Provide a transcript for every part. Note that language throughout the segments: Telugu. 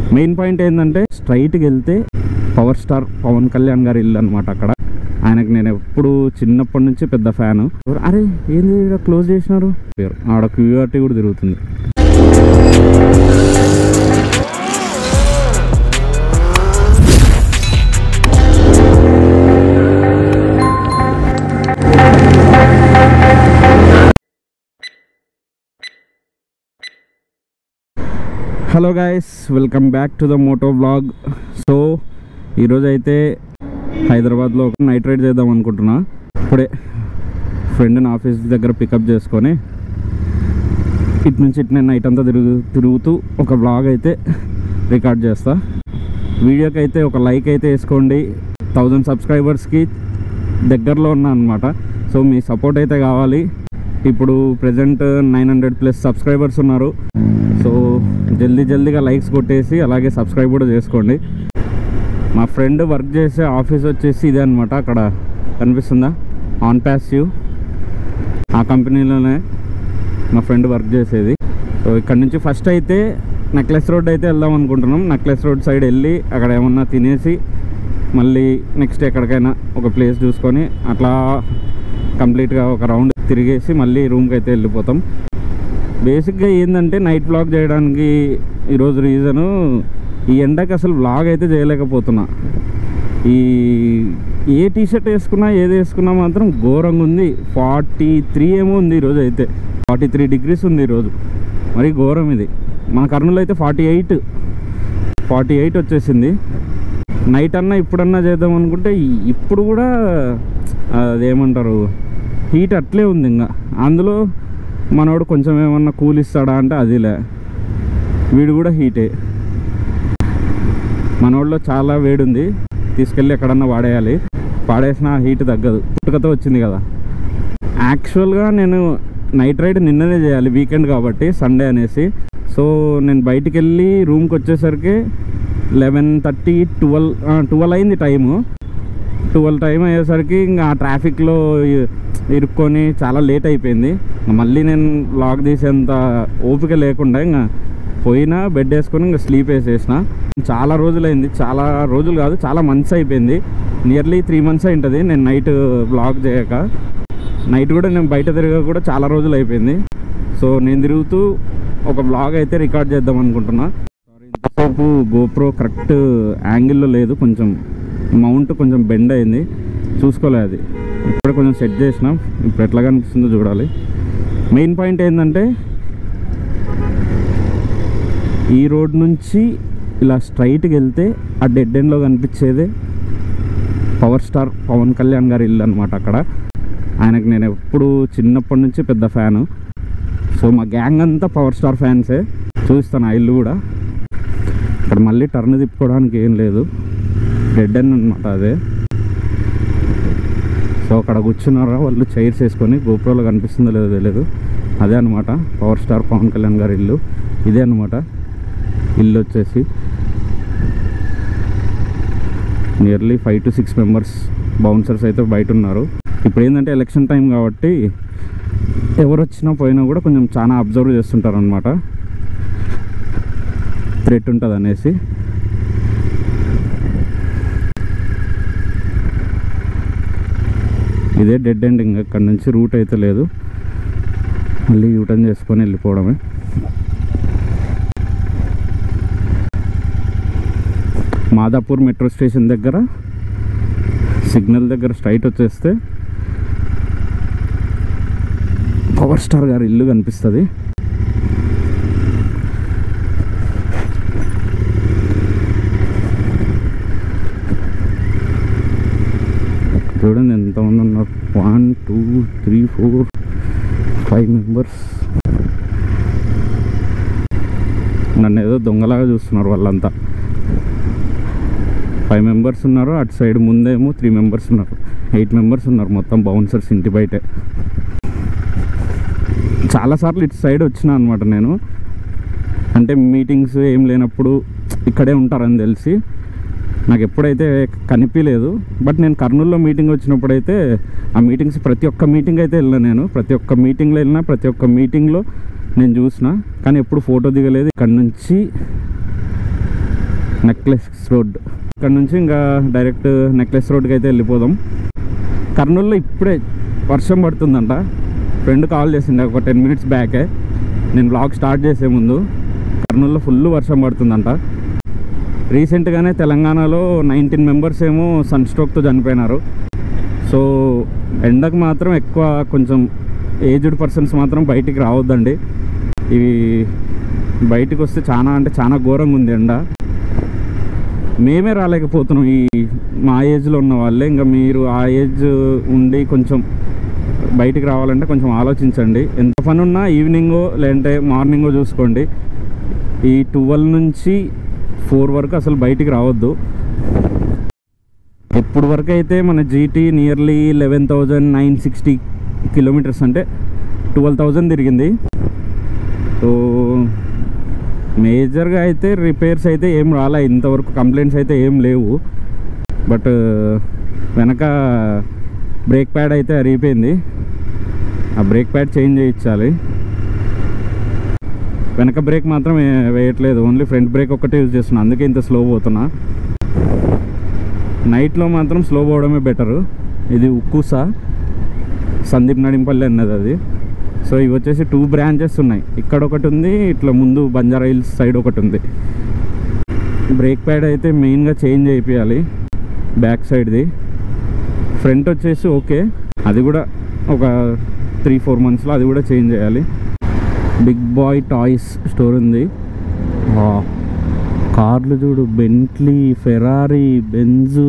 మెయిన్ పాయింట్ ఏంటంటే స్ట్రైట్కి వెళ్తే పవర్ స్టార్ పవన్ కళ్యాణ్ గారి ఇల్లు అనమాట అక్కడ ఆయనకు నేను ఎప్పుడు చిన్నప్పటి నుంచి పెద్ద ఫ్యాను అరే ఏంది ఈడ క్లోజ్ చేసినారు పేరు ఆడ క్యూఆర్టీ కూడా తిరుగుతుంది hello guys welcome back to the moto blog so ఈరోజు అయితే హైదరాబాద్లో ఒక నైట్ రైడ్ చేద్దాం అనుకుంటున్నా ఇప్పుడే ఫ్రెండ్ని ఆఫీస్ దగ్గర పికప్ చేసుకొని ఇటు నుంచి ఇటు నేను నైట్ అంతా తిరుగు తిరుగుతూ ఒక బ్లాగ్ అయితే రికార్డ్ చేస్తా వీడియోకి అయితే ఒక లైక్ అయితే వేసుకోండి థౌజండ్ సబ్స్క్రైబర్స్కి దగ్గరలో ఉన్నా అనమాట సో మీ సపోర్ట్ అయితే కావాలి ఇప్పుడు present nine hundred plus subscribers ఉన్నారు సో జల్దీ జల్దీగా లైక్స్ కొట్టేసి అలాగే సబ్స్క్రైబ్ కూడా చేసుకోండి మా ఫ్రెండ్ వర్క్ చేసే ఆఫీస్ వచ్చేసి ఇదే అనమాట అక్కడ కనిపిస్తుందా ఆన్ ప్యాసివ్ ఆ కంపెనీలోనే మా ఫ్రెండ్ వర్క్ చేసేది సో ఇక్కడ నుంచి ఫస్ట్ అయితే నెక్లెస్ రోడ్ అయితే వెళ్దాం అనుకుంటున్నాం నెక్లెస్ రోడ్ సైడ్ వెళ్ళి అక్కడ ఏమన్నా తినేసి మళ్ళీ నెక్స్ట్ ఎక్కడికైనా ఒక ప్లేస్ చూసుకొని అట్లా కంప్లీట్గా ఒక రౌండ్ తిరిగేసి మళ్ళీ రూమ్కి అయితే వెళ్ళిపోతాం బేసిక్గా ఏంటంటే నైట్ వ్లాగ్ చేయడానికి ఈరోజు రీజను ఈ ఎండకి అసలు వ్లాగ్ అయితే చేయలేకపోతున్నా ఈ ఏ టీ షర్ట్ వేసుకున్నా ఏది వేసుకున్నా మాత్రం ఘోరంగా ఉంది ఫార్టీ త్రీ ఏమో ఉంది ఈరోజు అయితే ఫార్టీ త్రీ డిగ్రీస్ ఉంది ఈరోజు మరి ఘోరం ఇది మన కర్నూలు అయితే ఫార్టీ ఎయిట్ ఫార్టీ ఎయిట్ వచ్చేసింది నైట్ అన్నా ఇప్పుడన్నా చేద్దాం అనుకుంటే ఈ- ఇప్పుడు కూడా అదేమంటారు హీట్ అట్లే ఉంది ఇంకా అందులో మనోడు కొంచెం ఏమన్నా కూల్ ఇస్తాడా అంటే అదిలే వీడు కూడా హీటే మనోడిలో చాలా వేడి ఉంది తీసుకెళ్ళి ఎక్కడన్నా వాడేయాలి పాడేసిన హీట్ తగ్గదు పుట్టుకతో వచ్చింది కదా యాక్చువల్గా నేను నైట్ రైడ్ నిన్ననే చేయాలి వీకెండ్ కాబట్టి సండే అనేసి సో నేను బయటికి వెళ్ళి రూమ్కి వచ్చేసరికి లెవెన్ థర్టీ ట్వెల్వ్ ట్వెల్వ్ అయింది టైము ట్వెల్వ్ టైం అయ్యేసరికి ఇంకా ఆ ట్రాఫిక్లో ఇ- ఇరుక్కొని చాలా లేట్ అయిపోయింది ఇంకా మళ్ళీ నేను లాక్ తీసేంత ఓపిక లేకుండా ఇంకా పోయినా బెడ్ వేసుకొని ఇంకా స్లీప్ వేసేసిన చాలా రోజులైంది చాలా రోజులు కాదు చాలా మంత్స్ అయిపోయింది నియర్లీ త్రీ మంత్స్ అయింటుంది నేను నైట్ బ్లాగ్ చేయక నైట్ కూడా నేను బయట తిరగక కూడా చాలా రోజులు అయిపోయింది సో నేను తిరుగుతూ ఒక బ్లాగ్ అయితే రికార్డ్ చేద్దాం అనుకుంటున్నా సారీ ఇంతసేపు గోప్రో కరెక్ట్ యాంగిల్లో లేదు కొంచెం మౌంట్ కొంచెం బెండ్ అయింది చూసుకోలే అది ఇప్పుడే కొంచెం సెట్ చేసినాం ఇప్పుడు ఎట్లా కనిపిస్తుందో చూడాలి మెయిన్ పాయింట్ ఏంటంటే ఈ రోడ్ నుంచి ఇలా స్ట్రైట్కి వెళ్తే ఆ డెడ్ ఎండ్లో కనిపించేదే పవర్ స్టార్ పవన్ కళ్యాణ్ గారి ఇల్లు అనమాట అక్కడ ఆయనకు నేను ఎప్పుడు చిన్నప్పటి నుంచి పెద్ద ఫ్యాను సో మా గ్యాంగ్ అంతా పవర్ స్టార్ ఫ్యాన్సే చూస్తాను ఆ ఇల్లు కూడా ఇక్కడ మళ్ళీ టర్న్ తిప్పుకోవడానికి ఏం లేదు డెడ్ ఎండ్ అనమాట అదే సో అక్కడ కూర్చున్నారా వాళ్ళు చైర్స్ వేసుకొని గోపురంలో కనిపిస్తుందో లేదో తెలియదు అదే అనమాట పవర్ స్టార్ పవన్ కళ్యాణ్ గారి ఇల్లు ఇదే అనమాట ఇల్లు వచ్చేసి nearly five to six members bouncers అయితే బయట ఉన్నారు ఇప్పుడు ఏంటంటే ఎలక్షన్ టైం కాబట్టి ఎవరు వచ్చినా పోయినా కూడా కొంచెం చాలా అబ్జర్వ్ చేస్తుంటారు అనమాట థ్రెట్ ఉంటుంది అనేసి ఇదే డెడ్ ఎండ్ ఇంకా ఇక్కడ నుంచి రూట్ అయితే లేదు మళ్ళీ యూటర్న్ చేసుకొని వెళ్ళిపోవడమే మాదాపూర్ మెట్రో స్టేషన్ దగ్గర సిగ్నల్ దగ్గర స్ట్రైట్ వచ్చేస్తే పవర్ స్టార్ గారి ఇల్లు కనిపిస్తుంది చూడండి ఎంతమంది ఉన్నారు one two three four five members నన్ను ఏదో దొంగలాగా చూస్తున్నారు వాళ్ళంతా ఫైవ్ మెంబర్స్ ఉన్నారు అటు సైడ్ ముందేమో త్రీ మెంబర్స్ ఉన్నారు ఎయిట్ మెంబర్స్ ఉన్నారు మొత్తం బౌన్సర్స్ ఇంటి బయటే చాలాసార్లు ఇటు సైడ్ వచ్చిన అనమాట నేను అంటే మీటింగ్స్ ఏం లేనప్పుడు ఇక్కడే ఉంటారని తెలిసి నాకు ఎప్పుడైతే కనిపించలేదు బట్ నేను కర్నూలులో మీటింగ్ వచ్చినప్పుడైతే ఆ మీటింగ్స్ ప్రతి ఒక్క మీటింగ్ అయితే వెళ్ళినా నేను ప్రతి ఒక్క మీటింగ్లో వెళ్ళినా ప్రతి ఒక్క మీటింగ్లో నేను చూసిన కానీ ఎప్పుడు ఫోటో దిగలేదు ఇక్కడ నుంచి నెక్లెస్ రోడ్ ఇక్కడ నుంచి ఇంకా డైరెక్ట్ నెక్లెస్ రోడ్కి అయితే వెళ్ళిపోదాం కర్నూలులో ఇప్పుడే వర్షం పడుతుందంట ఫ్రెండ్ కాల్ చేసిండే ఒక టెన్ మినిట్స్ బ్యాకే నేను బ్లాగ్ స్టార్ట్ చేసే ముందు కర్నూలులో ఫుల్ వర్షం పడుతుందంట రీసెంట్గానే తెలంగాణలో నైన్టీన్ మెంబర్స్ ఏమో సన్ స్ట్రోక్తో చనిపోయినారు సో ఎండకు మాత్రం ఎక్కువ కొంచెం ఏజ్డ్ పర్సన్స్ మాత్రం బయటికి రావద్దండి ఇవి బయటికి వస్తే చాలా అంటే చాలా ఘోరంగా ఉంది ఎండ మేమే రాలేకపోతున్నాం ఈ మా ఏజ్లో ఉన్న వాళ్ళే ఇంకా మీరు ఆ ఏజ్ ఉండి కొంచెం బయటికి రావాలంటే కొంచెం ఆలోచించండి ఎంత పని ఉన్నా ఈవినింగో లేదంటే మార్నింగో చూసుకోండి ఈ ట్వెల్వ్ నుంచి ఫోర్ వరకు అసలు బయటికి రావద్దు ఇప్పుడు వరకు అయితే మన GT nearly eleven thousand nine sixty kilometres అంటే ట్వెల్వ్ థౌజండ్ తిరిగింది సో మేజర్గా అయితే రిపేర్స్ అయితే ఏం రాలే ఇంతవరకు కంప్లైంట్స్ అయితే ఏం లేవు బట్ వెనక బ్రేక్ ప్యాడ్ అయితే అరిగిపోయింది ఆ బ్రేక్ ప్యాడ్ చేంజ్ చేయించాలి వెనక బ్రేక్ మాత్రం వే- వేయట్లేదు ఓన్లీ ఫ్రంట్ బ్రేక్ ఒక్కటే యూజ్ చేస్తున్నా అందుకే ఇంత స్లో పోతున్నా నైట్లో మాత్రం స్లో పోవడమే బెటరు ఇది ఉక్కుసా సందీప్ నడింపల్లి అన్నది అది సో ఇవి వచ్చేసి టూ బ్రాంచెస్ ఉన్నాయి ఇక్కడ ఒకటి ఉంది ఇట్లా ముందు బంజారా హిల్స్ సైడ్ ఒకటి ఉంది బ్రేక్ ప్యాడ్ అయితే మెయిన్గా చేంజ్ చేయించాలి బ్యాక్ సైడ్ది ఫ్రంట్ వచ్చేసి ఓకే అది కూడా ఒక త్రీ ఫోర్ మంత్స్లో అది కూడా చేంజ్ చేయాలి బిగ్ బాయ్ టాయ్స్ స్టోర్ ఉంది ఆ, కార్లు చూడు బెంట్లీ ఫెరారీ బెంజు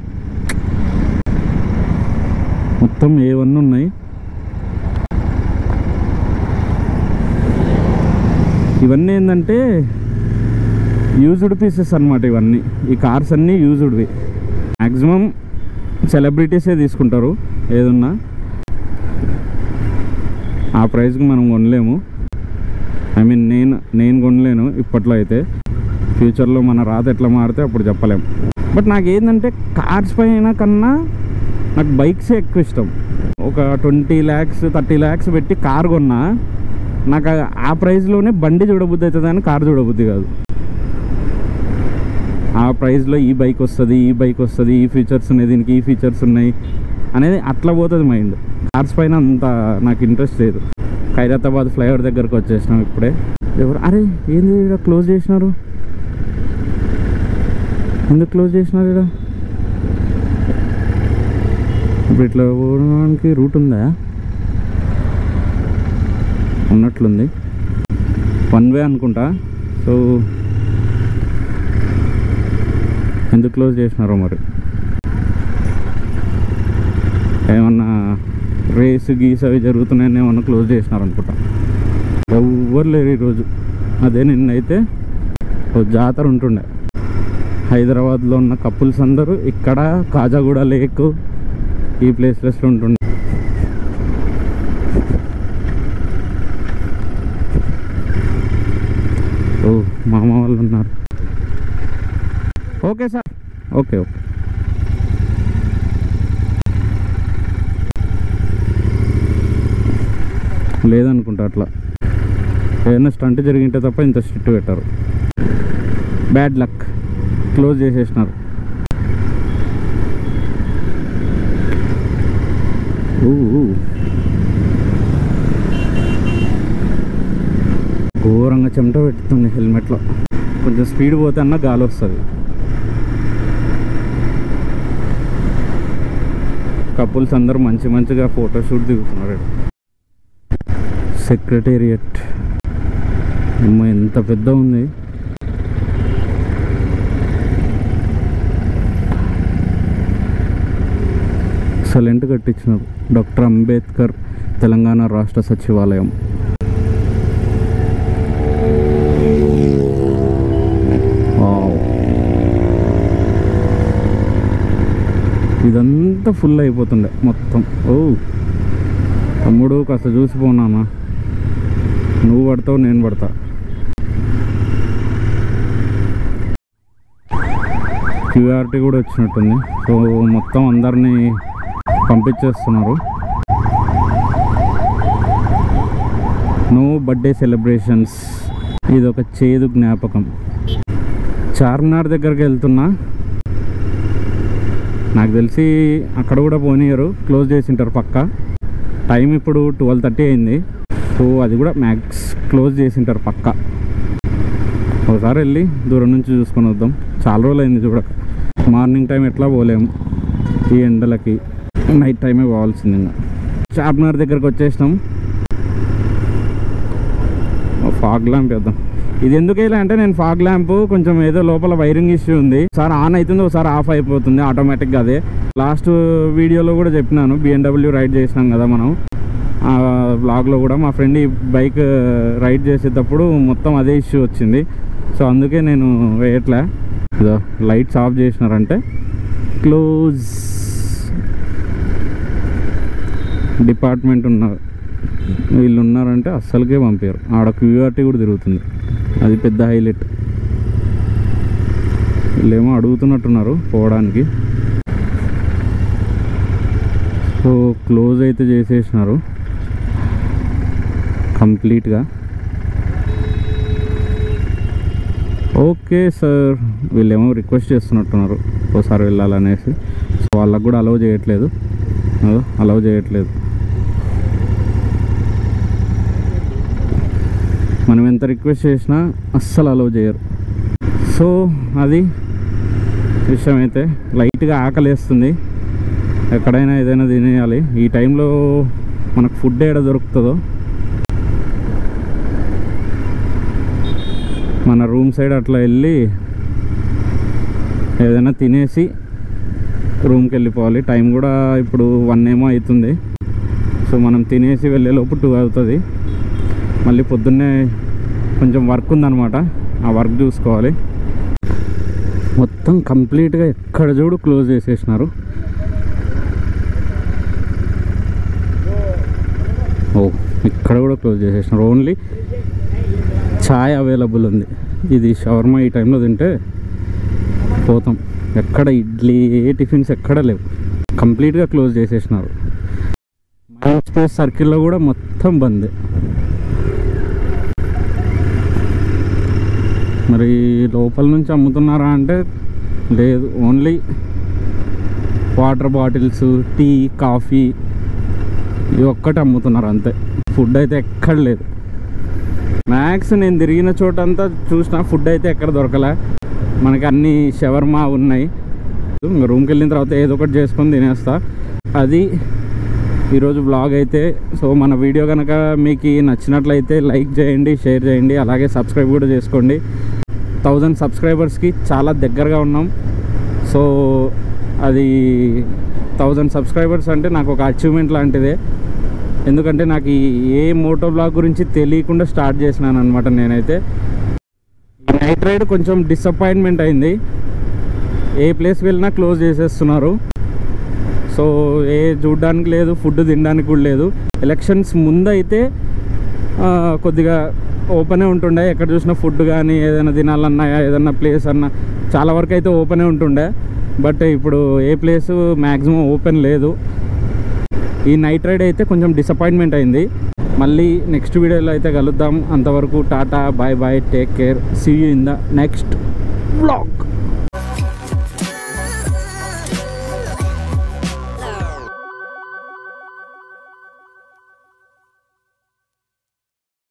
మొత్తం ఏవన్నీ ఉన్నాయి ఇవన్నీ ఏంటంటే యూజ్డ్ పీసెస్ అన్నమాట ఇవన్నీ ఈ కార్స్ అన్నీ యూజ్డ్వి మ్యాక్సిమం సెలబ్రిటీసే తీసుకుంటారు ఏదన్నా ఆ ప్రైస్కి మనం కొనలేము ఐ మీన్ నేను నేను కొనలేను ఇప్పట్లో అయితే ఫ్యూచర్లో మన రాత ఎట్లా మారితే అప్పుడు చెప్పలేం బట్ నాకు ఏంటంటే కార్స్ పైన కన్నా నాకు బైక్సే ఎక్కువ ఇష్టం ఒక ట్వంటీ ల్యాక్స్ థర్టీ ల్యాక్స్ పెట్టి కార్ కొన్నా నాకు ఆ- ఆ ప్రైస్లోనే బండి చూడబుద్ధి అవుతుంది కానీ కార్ చూడబుద్ధి కాదు ఆ ప్రైస్లో ఈ బైక్ వస్తుంది ఈ బైక్ వస్తుంది ఈ ఫీచర్స్ ఉన్నాయి దీనికి ఈ ఫీచర్స్ ఉన్నాయి అనేది అట్లా పోతుంది మైండ్ కార్స్ పైన అంత నాకు ఇంట్రెస్ట్ లేదు ఖైరతాబాద్ ఫ్లైఓవర్ దగ్గరకు వచ్చేసినాం ఇప్పుడే ఎవరు అరే ఏంది ఇక్కడ క్లోజ్ చేసినారు ఎందుకు క్లోజ్ చేసినారు ఇక్కడ ఇప్పుడు ఇట్లా పోవడానికి రూట్ ఉందా ఉన్నట్లుంది వన్ వే అనుకుంటా సో ఎందుకు క్లోజ్ చేసినారో మరి ఏమన్నా రేసు గీస్ అవి జరుగుతున్నాయని ఏమన్నా క్లోజ్ చేసినారు అనుకుంటా ఎవ్వరు లేరు ఈరోజు అదే నిన్నైతే ఓ జాతర ఉంటుండే హైదరాబాద్లో ఉన్న కపుల్స్ అందరూ ఇక్కడ కాజాగూడ లేక్ ఈ ప్లేసెస్లో ఉంటుండే ఓ మామ వాళ్ళు ఉన్నారు ఓకే సార్ ఓకే ఓకే లేదనుకుంటా అట్లా ఏదైనా స్టంట్ జరిగింటే తప్ప ఇంత స్ట్రిక్ట్ పెట్టారు బ్యాడ్ లక్ క్లోజ్ చేసేసినారు ఊ, ఊ. ఘోరంగా చెమట పెడుతుంది హెల్మెట్లో కొంచెం స్పీడ్ పోతే అన్న గాలి వస్తుంది కపుల్స్ అందరూ మంచి మంచిగా ఫోటోషూట్ దిగుతున్నారు సెక్రటేరియట్ అమ్మ ఎంత పెద్ద ఉంది ఎక్సలెంట్ కట్టించినారు డాక్టర్ అంబేద్కర్ తెలంగాణ రాష్ట్ర సచివాలయం వావ్. ఇదంతా ఫుల్ అయిపోతుండే మొత్తం ఓ తమ్ముడు కాస్త చూసిపోనానా నువ్వు పడతావు నేను పడతా క్యూఆర్టీ కూడా వచ్చినట్టుంది సో మొత్తం అందరినీ పంపించేస్తున్నారు నో బర్త్డే సెలబ్రేషన్స్ ఇది ఒక చేదు జ్ఞాపకం చార్మినార్ దగ్గరికి వెళ్తున్నా నాకు తెలిసి అక్కడ కూడా పోనీయరు క్లోజ్ చేసింటారు పక్క టైం ఇప్పుడు ట్వెల్వ్ థర్టీ అయింది సో అది కూడా మ్యాక్స్ క్లోజ్ చేసింటారు పక్క ఒకసారి వెళ్ళి దూరం నుంచి చూసుకొని వద్దాం చాలా రోజులు అయింది చూడక మార్నింగ్ టైం ఎట్లా పోలేము ఈ ఎండలకి నైట్ టైమే పోవాల్సింది ఇంకా చార్మినార్ దగ్గరకు వచ్చేసినాం ఫాగ్ ల్యాంప్ వేద్దాం ఇది ఎందుకు వేయాలి అంటే నేను ఫాగ్ ల్యాంప్ కొంచెం ఏదో లోపల వైరింగ్ ఇష్యూ ఉంది ఒకసారి ఆన్ అవుతుంది ఒకసారి ఆఫ్ అయిపోతుంది ఆటోమేటిక్గా అదే లాస్ట్ వీడియోలో కూడా చెప్పినాను బిఎండబ్ల్యూ రైడ్ చేసినాం కదా మనం ఆ బ్లాగ్లో కూడా మా ఫ్రెండ్ ఈ బైక్ రైడ్ చేసేటప్పుడు మొత్తం అదే ఇష్యూ వచ్చింది సో అందుకే నేను వేయట్లే ఇదో లైట్స్ ఆఫ్ చేసినారంటే క్లోజ్ డిపార్ట్మెంట్ ఉన్నారు వీళ్ళు ఉన్నారంటే అస్సలకే పంపారు ఆడ క్యూఆర్టీ కూడా తిరుగుతుంది అది పెద్ద హైలైట్ వీళ్ళేమో అడుగుతున్నట్టున్నారు పోవడానికి సో క్లోజ్ అయితే చేసేసినారు కంప్లీట్గా ఓకే సార్ వీళ్ళేమో రిక్వెస్ట్ చేస్తున్నట్టున్నారు ఒకసారి వెళ్ళాలనేసి సో వాళ్ళకు కూడా అలౌ చేయట్లేదు అలౌ చేయట్లేదు మనం ఎంత రిక్వెస్ట్ చేసినా అస్సలు అలౌ చేయరు సో అది విషయం అయితే లైట్గా ఆకలేస్తుంది ఎక్కడైనా ఏదైనా తినేయాలి ఈ టైంలో మనకు ఫుడ్ ఏడ దొరుకుతుందో మన రూమ్ సైడ్ అట్లా వెళ్ళి ఏదైనా తినేసి రూమ్కి వెళ్ళిపోవాలి టైం కూడా ఇప్పుడు వన్ ఏమో అవుతుంది సో మనం తినేసి వెళ్ళేలోపు టూ అవుతుంది మళ్ళీ పొద్దున్నే కొంచెం వర్క్ ఉందన్నమాట ఆ వర్క్ చూసుకోవాలి మొత్తం కంప్లీట్గా ఎక్కడ చూడు క్లోజ్ చేసేసినారు ఓ ఇక్కడ కూడా క్లోజ్ చేసేసినారు ఓన్లీ ఛాయ్ అవైలబుల్ ఉంది ఇది షవర్మా ఈ టైంలో తింటే పోతాం ఎక్కడ ఇడ్లీ ఏ టిఫిన్స్ ఎక్కడ లేవు కంప్లీట్గా క్లోజ్ చేసేసినారు మైండ్ స్పేస్ సర్కిల్లో కూడా మొత్తం బంద్ మరి లోపల నుంచి అమ్ముతున్నారా అంటే లేదు only water bottles tea coffee ఇవి ఒక్కటి అమ్ముతున్నారు అంతే ఫుడ్ అయితే ఎక్కడ లేదు మ్యాక్స్ నేను తిరిగిన చోటంతా చూసిన ఫుడ్ అయితే ఎక్కడ దొరకలే మనకి అన్ని షవర్మా ఉన్నాయి రూమ్కి వెళ్ళిన తర్వాత ఏదో ఒకటి చేసుకొని తినేస్తా అది ఈరోజు బ్లాగ్ అయితే సో మన వీడియో కనుక మీకు నచ్చినట్లయితే లైక్ చేయండి షేర్ చేయండి అలాగే సబ్స్క్రైబ్ కూడా చేసుకోండి థౌజండ్ సబ్స్క్రైబర్స్కి చాలా దగ్గరగా ఉన్నాం సో అది థౌజండ్ సబ్స్క్రైబర్స్ అంటే నాకు ఒక అచీవ్మెంట్ లాంటిదే ఎందుకంటే నాకు ఈ ఏ మోటో బ్లాగ్ గురించి తెలియకుండా స్టార్ట్ చేసినాను అనమాట నేనైతే ఈ నైట్ రైడ్ కొంచెం డిసప్పాయింట్మెంట్ అయింది ఏ ప్లేస్ వెళ్ళినా క్లోజ్ చేసేస్తున్నారు సో ఏ చూడడానికి లేదు ఫుడ్ తినడానికి కూడా లేదు ఎలక్షన్స్ ముందైతే ఆ, కొద్దిగా ఓపెనే ఉంటుండే ఎక్కడ చూసినా ఫుడ్ కానీ ఏదైనా తినాలన్నా ఏదన్నా ప్లేస్ అన్నా చాలా వరకు అయితే ఓపెనే ఉంటుండే బట్ ఇప్పుడు ఏ ప్లేస్ మ్యాక్సిమం ఓపెన్ లేదు ఈ నైట్ రైడ్ అయితే కొంచెం డిసప్పాయింట్మెంట్ అయింది మళ్ళీ నెక్స్ట్ వీడియోలో అయితే కలుద్దాం అంతవరకు tata bye bye take care see you in the next blog